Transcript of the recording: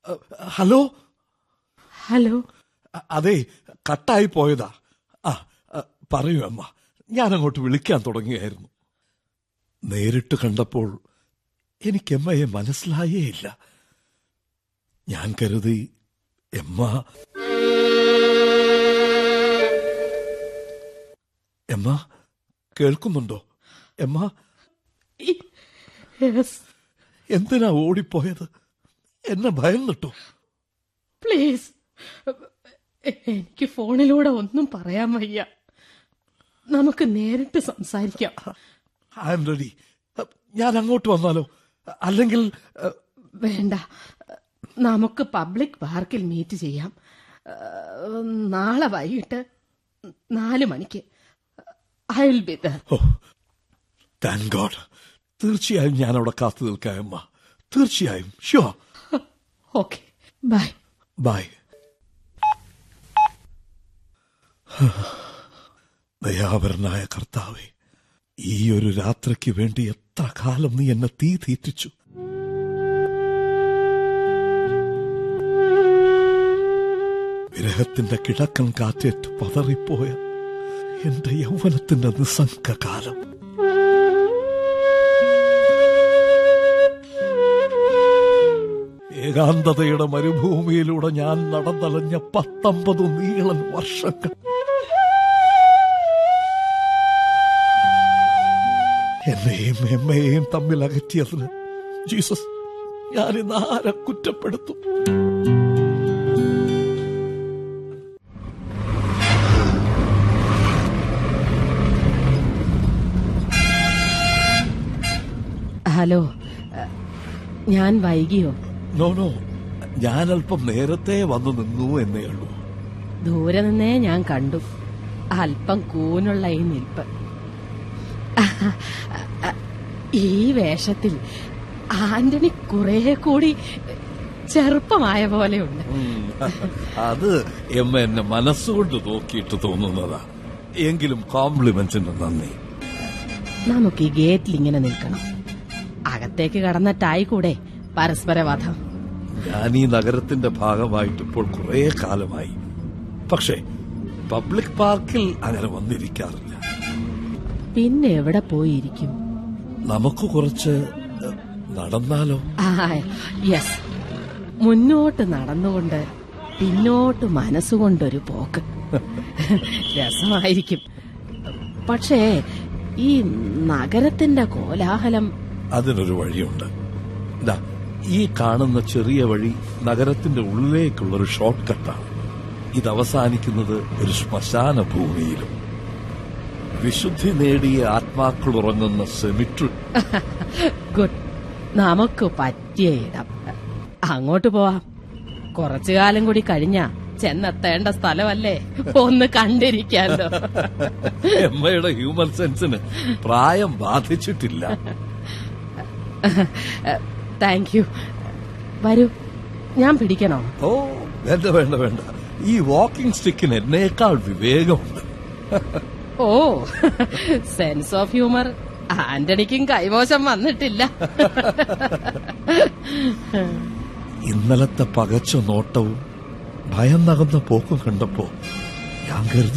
അ, hello hello അ- അതെ കട്ടായി പോയതാ ആ അ, പറയൂ അമ്മ ഞാൻ അങ്ങോട്ട് വിളിക്കാൻ തുടങ്ങിയായിരുന്നു നേരിട്ട് കണ്ടപ്പോൾ എനിക്ക് എമ്മയെ മനസ്സിലായേ ഇല്ല ഞാൻ കരുതി എമ്മ എമ്മ കേൾക്കുന്നുണ്ടോ എമ്മ യെസ് എന്തിനാ ഓടിപ്പോയത് എന്നെ ഭയന്നിട്ടോ പ്ലീസ് എനിക്ക് ഫോണിലൂടെ ഒന്നും പറയാൻ വയ്യ നമുക്ക് നേരിട്ട് സംസാരിക്കാം ഐ എം റെഡി ഞാൻ അങ്ങോട്ട് വന്നാലോ അല്ലെങ്കിൽ അ, വേണ്ട നമുക്ക് പബ്ലിക് പാർക്കിൽ മീറ്റ് ചെയ്യാം ഏഹ്, നാളെ വൈകിട്ട് നാല് മണിക്ക് I will be there oh thank God തീർച്ചയായും ഞാൻ അവിടെ കാത്തു നിൽക്കാം അമ്മ തീർച്ചയായും ഷുവർ ഓക്കെ ബൈ ബൈ ദയാപരനായ കർത്താവെ ഈ ഒരു രാത്രിക്ക് വേണ്ടി എത്ര കാലം നീ എന്നെ തീ തീറ്റിച്ചു വിരഹത്തിന്റെ കിഴക്കൻ കാറ്റേറ്റ് പതറിപ്പോയ എന്റെ യൗവനത്തിന്റെ നിസ്സംഗകാലം ഏകാന്തതയുടെ മരുഭൂമിയിലൂടെ ഞാൻ നടന്നലഞ്ഞ പത്തൊമ്പത് നീളൻ വർഷങ്ങൾ എന്നെയും എമ്മയെയും തമ്മിൽ അകറ്റിയതിന് ജീസസ് ഞാൻ ഇന്ന് ആരെ കുറ്റപ്പെടുത്തും ഹലോ ഏഹ്, ഞാൻ വൈകിയോ നോ നോ ഞാൻ അല്പം നേരത്തെ വന്നു നിന്നു എന്നേ ഉള്ളൂ ദൂരെ നിന്നേ ഞാൻ കണ്ടു അല്പം കൂനുള്ള ഈ നിൽപ്പ് ഈ വേഷത്തിൽ ആന്റണി കുറെ കൂടി ചെറുപ്പമായ പോലെയുണ്ട് ഉം. അത് എമ്മ എന്നെ മനസ്സുകൊണ്ട് നോക്കിയിട്ട് തോന്നുന്നതാ എങ്കിലും കോംപ്ലിമെന്റിന് നന്ദി നമുക്ക് ഈ ഗേറ്റിൽ ഇങ്ങനെ നിൽക്കണം അകത്തേക്ക് കടന്നിട്ടായി കൂടെ പരസ്പര വധം ഞാൻ ഈ നഗരത്തിന്റെ ഭാഗമായിട്ട് ഇപ്പോൾ കുറെ കാലമായി പക്ഷേ പബ്ലിക് പാർക്കിൽ അങ്ങനെ വന്നിരിക്കാറില്ല പിന്നെ എവിടെ പോയിരിക്കും നമുക്ക് കുറച്ച് എ, നടന്നാലോ ആ യെസ് മുന്നോട്ട് നടന്നുകൊണ്ട് പിന്നോട്ട് മനസ്സുകൊണ്ടൊരു പോക്ക് രസമായിരിക്കും പക്ഷേ ഈ നഗരത്തിന്റെ കോലാഹലം അതിനൊരു വഴിയുണ്ട് ദാ, ഈ കാണുന്ന ചെറിയ വഴി നഗരത്തിന്റെ ഉള്ളിലേക്കുള്ള ഒരു ഷോർട്ട് കട്ടാണ് ഇത് അവസാനിക്കുന്നത് ഒരു ശ്മശാന ഭൂമിയിലും വിശുദ്ധി നേടിയ ആത്മാക്കൾ ഉറങ്ങുന്ന സെമിട്രി ഗുഡ് നമുക്ക് പറ്റിയ ഇടം അങ്ങോട്ട് പോവാം കുറച്ചു കാലം കൂടി കഴിഞ്ഞ ചെന്നെത്തേണ്ട സ്ഥലമല്ലേ ഒന്ന് കണ്ടിരിക്കാലോ എമ്മയുടെ ഹ്യൂമൻ സെൻസിന് പ്രായം ബാധിച്ചിട്ടില്ല താങ്ക് യു വരൂ ഞാൻ പിടിക്കണോ ഓ വേണ്ട വേണ്ട വേണ്ട ഈ വാക്കിംഗ് സ്റ്റിക്കിന് എന്നേക്കാൾ വിവേകമുണ്ട് ഓ സെൻസ് ഓഫ് ഹ്യൂമർ ആന്റണിക്കും കൈമോശം വന്നിട്ടില്ല ഇന്നലത്തെ പകച്ച നോട്ടവും ഭയം നകന്ന പോക്കും കണ്ടപ്പോ ഞാൻ കരുതി